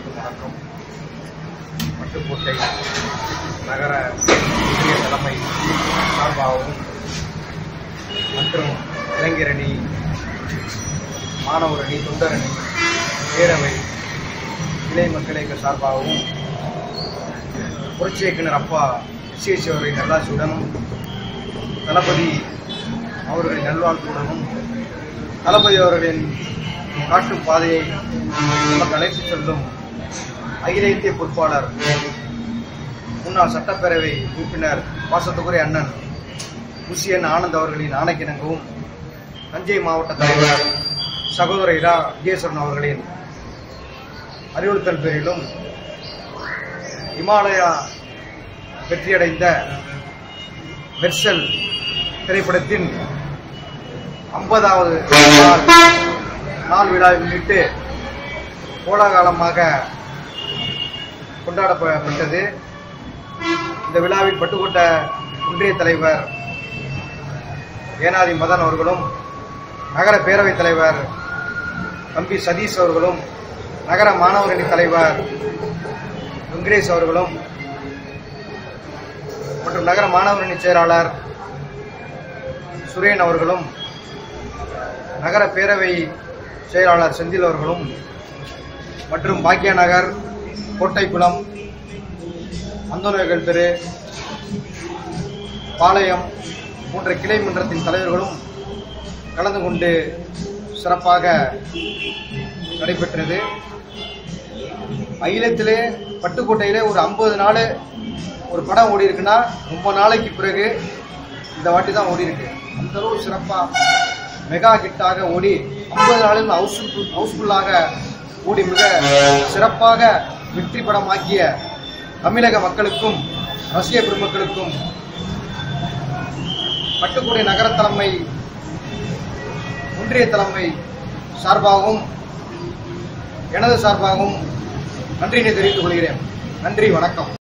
அனைவருக்கும் வணக்கம் பட்டுக்கோட்டை நகர ஒன்றிய தலைமை சார்பாகவும் மற்றும் இளைஞரணி மாணவர் அணி தொண்டரணி பேரவை இளை மக்கள் இயக்க சார்பாகவும் புரட்சி இயக்குனர் அப்பா விசேஷ் அவர்களின் நல்லாசியுடனும் தளபதி அவர்களின் நல்வாழ்த்துடனும் தளபதி அவர்களின் காட்டும் பாதையை நமக்கு அழைத்துச் செல்லும் அகில இந்திய பொறுப்பாளர் முன்னாள் சட்டப்பேரவை உறுப்பினர் பாசத்துக்குரிய அண்ணன் முசியன் ஆனந்த் அவர்களின் ஆணைக்கிணங்கவும் தஞ்சை மாவட்ட தலைவர் சகோதர இரா விஜயேஸ்வரன் அவர்களின் அறிவுறுத்தல் பேரிலும் இமாலயா வெற்றியடைந்த மெர்சல் திரைப்படத்தின் ஐம்பதாவது நாள் நாள் விழாவை முன்னிட்டு கோலாகாலமாக கொண்டாடப்பட்டது இந்த விழாவில் பட்டுக்கோட்டை ஒன்றிய தலைவர் ஏனாதி மதன் அவர்களும் நகர பேரவைத் தலைவர் தம்பி சதீஷ் அவர்களும் நகர மாணவர் அணி தலைவர் வெங்கடேஷ் அவர்களும் மற்றும் நகர மாணவர் அணி செயலாளர் சுரேன் அவர்களும் நகர பேரவை செயலாளர் செந்தில் அவர்களும் மற்றும் பாக்கிய நகர் கோட்டைக்குளம் அந்தோனர்கள் தெரு பாளையம் போன்ற கிளை மன்றத்தின் தலைவர்களும் கலந்து கொண்டு சிறப்பாக நடைபெற்றது அகிலத்திலே பட்டுக்கோட்டையிலே ஒரு ஐம்பது நாள் ஒரு படம் ஓடி இருக்குன்னா ரொம்ப நாளைக்கு பிறகு இந்த வாட்டி தான் ஓடி இருக்கு அந்த அளவு சிறப்பாக மெகா ஹிட்டாக ஓடி ஐம்பது நாளில் ஹவுஸ்ஃபுல் ஹவுஸ்ஃபுல்லாக ஓடி மிக சிறப்பாக வெற்றி படமாக்கிய தமிழக மக்களுக்கும் ரசிக பெருமக்களுக்கும் பட்டுக்கோட்டை நகர தலைமை ஒன்றிய தலைமை சார்பாகவும் எனது சார்பாகவும் நன்றியினை தெரிவித்துக் கொள்கிறேன் நன்றி வணக்கம்